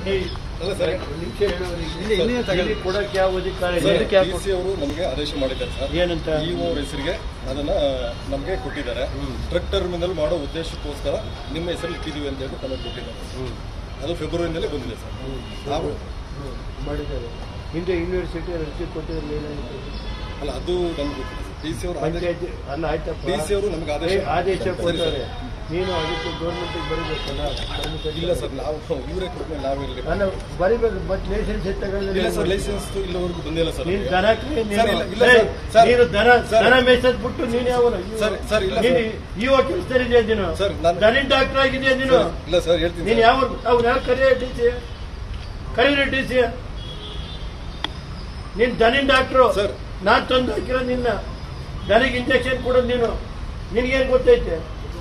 ಅಲ್ಲ ಸರ್ ಇಲ್ಲಿ ಇನ್ನೇ ತಗೊಳ್ಳಿ. ಕೊಡಕ್ಕೆ ಯಾವ ಅಧಿಕಾರ ಇದೆ? ಸರ್ ಇದಕ್ಕೆ ಯಾಕೆ ಡಿ ಸಿ ಅವರು ನಮಗೆ ಆದೇಶ ಮಾಡಿದ್ದಾರೆ ಸರ್ ಏನಂತ ಇ ಅವ್ರ ಹೆಸರಿಗೆ ಅದನ್ನ ನಮಗೆ ಕೊಟ್ಟಿದ್ದಾರೆ ಟ್ರಕ್ ಟರ್ಮಿನಲ್ ಮಾಡೋ ಉದ್ದೇಶಕ್ಕೋಸ್ಕರ ನಿಮ್ಮ ಹೆಸರು ಇಟ್ಟಿದೀವಿ ಅಂತ ಹೇಳಿ ನಮಗೆ ಕೊಟ್ಟಿದ್ದಾರೆ ಅದು ಫೆಬ್ರವರಿನಲ್ಲೇ ಬಂದಿದೆ ಸರ್ ನಾವು ಮಾಡಿದ್ದಾರೆ ಹಿಂದೆ ಯೂನಿವರ್ಸಿಟಿ ಅರ್ಜಿ ಕೊಟ್ಟಿದ್ರೆ ಏನಾಯ್ತು ಅಲ್ಲ ಅದು ನಮ್ಗೆ ಗೊತ್ತಿಲ್ಲ ಡಿ ಸಿ ಅವರು ಆದೇಶ ಪಂಚಾಯತಿ ಅಲ್ಲ ಆಯ್ತಪ್ಪ ಡಿ ಸಿ ಅವರು ನಮ್ಗೆ ಆದೇಶ ಏ, ಆದೇಶ ಸರಿ, ಕೊಡ್ತಾರೆ ಸರ್. ನೀನು ಅದಕ್ಕೆ ಗೌರ್ಮೆಂಟಿಗೆ ಬರೀಬೇಕಲ್ಲ permission. ಇಲ್ಲ ಸರ್ ನಾವು ಇವರೇ ಕೊಟ್ಮೇಲೆ ನಾವಿರಲಿ ಅಲ್ಲ ಬರಿಬೇಕು ಬಟ್ ಲೈಸೆನ್ಸ್ ಎತ್ತಗೊಂಡು ಇಲ್ಲ ಸರ್ ಲೈಸೆನ್ಸ್ ಇಲ್ಲಿವರೆಗೂ ಬಂದಿಲ್ಲ ಸರ್ ನೀನು ನಮ್ಗೆ. ದನ ಕೈ- ನೀನು- ಸರ್, ಇಲ್ಲ, ಇಲ್ಲ ಏ, ಸರ್, ಸರ್. ನೀನು ದನ ಸರ್. ದನ ಮೇಯ್ಸೋದ್ ಬಿಟ್ಟು ನೀನು ಯಾವನು ಸರ್, ಸರ್, ಇಲ್ಲ ನೀನು ಸರ್. ಇವ ಕೆಲಸದಲ್ಲಿದೆಯಾ ನೀನು ಸರ್, ನಾನು- ದನಿನ್ ಡಾಕ್ಟರ್ ಆಗಿದೆಯಾ ನೀನು ಸರ್, ಇಲ್ಲ ಸರ್ ಹೇಳ್ತೀನಿ ನೀನು ಸರ್. ಯಾವ ಅವ್ರು ಯಾವ ಕರಿಯ ಡಿ ಸಿ ಕರೀರಿ ಡಿ ಸಿ ನೀನ್ ದನಿನ್ ಡಾಕ್ಟ್ರು ಸರ್. ನಾನ್ ತಂದು ಹಾಕಿರೋ ನಿನ್ನ ದನಿಗೆ ಇಂಜೆಕ್ಷನ್ ಕೊಡೋದು ನೀನು ನಿನಗೇನ್ ಗೊತ್ತೈತೆ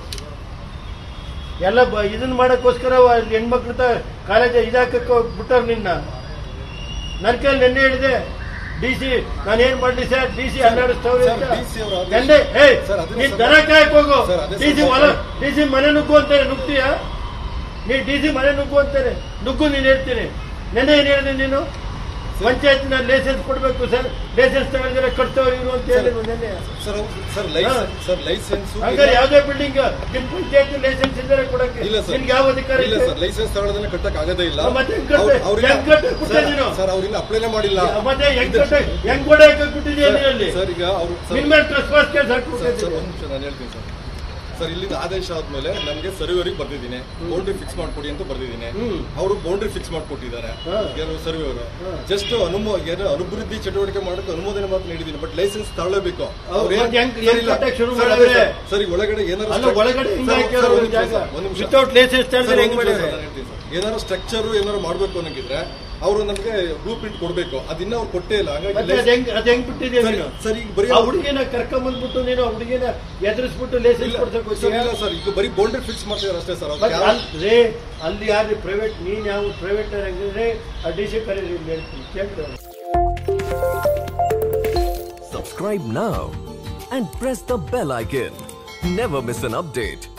ಎಲ್ಲ ಬ- ಇದನ್ನ ಮಾಡಕ್ಕೋಸ್ಕರ ವ- ಹೆಣ್ಮಕ್ಳು ತ ಕಾಲೇಜ್ ಇದಾಕಕ್ಕೆ ಬಿಟ್ಟವ್ರು ನಿನ್ನ ನನ್ನ ಕೈಯಲ್ಲಿ ನೆನ್ನೆ ಹೇಳಿದೆ ಡಿ ಸಿ ನಾನೇನ್ ಮಾಡ್ಲಿ ಸರ್ ಡಿ ಸಿ ಹನ್ನೆರಡು ಸಾವಿರ ಸರ್, ಅಂತ. DC ಅವ್ರ ಆದೇಶ- ನೆನ್ನೆ ಏಯ್ ಸರ್, ಅದನ್ನ ನೀನ್ ಸರ್- ದನ ಕಾಯಕ್ ಹೋಗು ಸರ್, ಅದೇ ಡಿ ಸಿ ಸರ್- ಹೊಲ ಡಿ ಸಿ ಮನೆ ನುಗ್ಗು ಅಂತಾರೆ ನುಗ್ತೀಯ ನೀ ಡಿ ಸಿ ಮನೆ ನುಗ್ಗು ಅಂತಾರೆ ನುಗ್ಗು ನೀನು ಹೇಳ್ತೀನಿ ನೆನ್ನೆ ಏನ್ ಹೇಳಿದೆ ನೀನು ಪಂಚಾಯತ್ನ ಲೈಸೆನ್ಸ್ ಕೊಡ್ಬೇಕು ಸರ್ ಲೈಸೆನ್ಸ್ ತಗೊಂಡಿದ್ರೆ ಕಟ್ತವ್ರು ಇವರು ಅಂತ ಹೇಳಿ ನೆನ್ನೆ ಸರ್ ಹೌದು, ಸರ್ ಲೈಸೆನ್ಸ್ ಸರ್ ಲೈಸೆನ್ಸ್ ಹಂಗಾರೆ ಯಾವ್ದೇ ಬಿಲ್ಡಿಂಗ್ ನಿಮ್ ಪಂಚಾಯತ್ ಲೈಸೆನ್ಸ್ ಇದ್ದಾರೆ ಕೊಡಕ್ಕೆ ಇಲ್ಲ ಸರ್ ನಿನ್ಗೆ ಯಾವ ಅಧಿಕಾರ ಇಲ್ಲ ಇದೆ ಸರ್ ಲೈಸೆನ್ಸ್ ತಗೊಳ್ಳೋದನ್ನ ಕಟ್ಟಕ್ ಆಗದೇ ಇಲ್ಲ ಮತ್ತೆ ಹೆಂಗ್ ಕಟ್ಟ- ಅವ್ರು- ಅವ್ರಿನ್ನ- ಹೆಂಗ್ ಕಟ್ಟ ಕೊಟ್ಟೆ ಸರ್, ನೀನು? ಸರ್ ಅವ್ರಿನ್ನ ಅಪ್ಲೈನೇ ಮಾಡಿಲ್ಲ ಮತ್ತೆ ಹೆಂಗ್ ಕಟ್ಟ ಹೆಂಗ್ ಗೋಡೆ ಹಾಕಿಬಿಟ್ಟಿದ್ಯಾ ನೀನಲ್ಲಿ ಸರ್ ಈಗ ಅವರು ನಿನ್ ಮೇಲೆ ಟ್ರೆಸ್ಪಾಸ್ ಕೇಸ್ ಸರ್ ಹಾಕ್ಬಿಟ್ಟಿದ್ದೆ ಸರ್ ಒಂದು ನಿಮಿಷ ನಾನು ಹೇಳ್ತೀನಿ ಸರ್ ಸರ್ ಇಲ್ಲಿಂದ ಆದೇಶ ಆದ್ಮೇಲೆ ನಮಗೆ ಸರ್ವೇವರಿಗೆ ಬರ್ದಿದ್ದೀನಿ ಬೌಂಡ್ರಿ ಫಿಕ್ಸ್ ಮಾಡ್ಕೊಡಿ ಅಂತ ಬರ್ದಿದ್ದೀನಿ ಹ್ಮ್. ಅವರು ಬೌಂಡ್ರಿ ಫಿಕ್ಸ್ ಮಾಡ್ಕೊಟ್ಟಿದ್ದಾರೆ ಹಾ. ಯಾರು ಸರ್ವೆ ಅವರು ಹಾ. ಜಸ್ಟ್ ಅನುಮೋ ಏನು ಅಭಿವೃದ್ಧಿ ಚಟುವಟಿಕೆ ಮಾಡಕ್ಕೆ ಅನುಮೋದನೆ ಮಾತ್ರ ನೀಡಿದ್ದೀನಿ ಬಟ್ ಲೈಸೆನ್ಸ್ ತಗೊಳ್ಳೇಬೇಕು ಅವ್ರು ಮತ್ತೆ ಹೆಂಗ್- ಹೆಂಗ್ ಕಟ್ಟಕ್ಕೆ ಶುರು ಸರ್, ಮಾಡಿದ್ರೆ? ಅದೇ ಸರ್, ಸರ್ ಈಗ ಒಳಗಡೆ ಏನಾರು ಅಲ್ಲ struct- ಒಳಗಡೆ ಹಿಂಗ್ ಸರ್, ಹಾಕಿರೋ ಸರ್, ಒಂದ್ ನಿಮಿಷ ಜಾಗ ಸರ್, ಒಂದ್ ನಿಮಿಷ. ವಿತೌಟ್ ಲೈಸೆನ್ಸ್ ಸರ್, ತಂದ್ರೆ ಹೆಂಗ್ ಒಂದ್ ನಿಮಿಷ ಮಾಡಿದ್ರೆ ಸರ್, ನಾನು ಹೇಳ್ತೀನಿ ಸರ್. ಏನಾದ್ರು ಸ್ಟ್ರಕ್ಚರ್ ಏನಾದ್ರು ಮಾಡ್ಬೇಕು ಅನ್ನಂಗಿದ್ರೆ ಅವರು ನಮಗೆ ಬ್ಲೂ ಪ್ರಿಂಟ್ ಕೊಡ್ಬೇಕು ಅದನ್ನ ಅವ್ರು ಕೊಟ್ಟೇ ಇಲ್ಲ ಮತ್ತೆ ಹಾಗಾಗಿ ಅದ್ ಹೆಂಗ್ ಅದ್ ಹೆಂಗ್ ಬಿಟ್ಟಿದ್ಯಾ ಸರ್, ನೀನು ಸರ್ ಈಗ ಬರೀ ಆ ಹುಡುಗಿನ ಕರ್ಕೊಂಬಂದ್ಬಿಟ್ಟು ನೀನು ಆ ಹುಡುಗಿನ ಎದುರಿಸ್ಬಿಟ್ಟು ಲೈಸೆನ್ಸ್ ಇಲ್ಲ ಕೊಡ್ಸಕ್ ಸರ್, ಇಲ್ಲ ಸರ್ ಈಗ ಬರೀ ಬೌಂಡ್ರಿ ಫಿಕ್ಸ್ ಮಾಡ್ತಿದ್ದಾರೆ ಅಷ್ಟೇ ಸರ್ ಅವ್ರು ಮತ್ತೆ ಯಾರು- ಅಲ್ರಿ ಅಲ್ಲಿ ಯಾರು ಪ್ರೈವೇಟ್ ನೀನ್ ಯಾವ ಪ್ರೈವೇಟ್ ಹಂಗಿದ್ರೆ ಆ ಡಿ ಸಿ ಕರೀರಿ ಇಲ್ಲಿ ಹೇಳ್ತೀನಿ ಕೇಳ್ತಾರೆ Subscribe now and press the bell icon. Never miss an update.